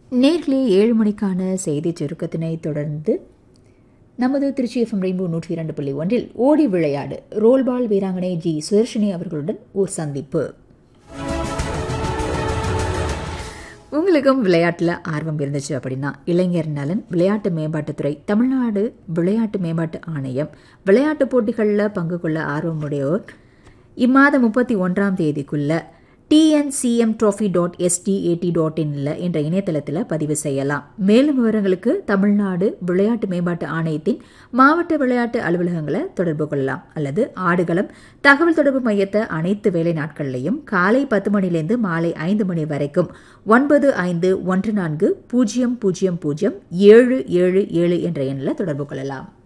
நேர்களே ஏழு மணிக்கான செய்தி சுருக்கத்தினை தொடர்ந்து நமது திருச்சி எஃப்எம் ரெயின்போ நூற்றி இரண்டு புள்ளி ஒன்றில் ஓடி விளையாடு ரோல்பால் வீராங்கனை ஜி சுதர்ஷினி அவர்களுடன் ஒரு சந்திப்பு உங்களுக்கும் விளையாட்டில் ஆர்வம் இருந்துச்சு அப்படின்னா இளைஞர் நலன் விளையாட்டு மேம்பாட்டுத்துறை தமிழ்நாடு விளையாட்டு மேம்பாட்டு ஆணையம் விளையாட்டு போட்டிகளில் பங்கு கொள்ள ஆர்வமுடையோர் இம்மாதம் முப்பத்தி ஒன்றாம் தேதிக்குள்ள TNCM trophy dot SDAT dot இன்ல என்ற இணையதளத்தில் பதிவு செய்யலாம் மேலும் விவரங்களுக்கு தமிழ்நாடு விளையாட்டு மேம்பாட்டு ஆணையத்தின் மாவட்ட விளையாட்டு அலுவலகங்களை தொடர்பு கொள்ளலாம் அல்லது ஆடுகளம் தகவல் தொடர்பு மையத்தை அனைத்து வேலை நாட்கள்லையும் காலை பத்து மணிலேருந்து மாலை ஐந்து மணி வரைக்கும் ஒன்பது ஐந்து ஒன்று நான்கு பூஜ்ஜியம் பூஜ்ஜியம் பூஜ்ஜியம் ஏழு ஏழு ஏழு என்ற எண்ணில் தொடர்பு கொள்ளலாம்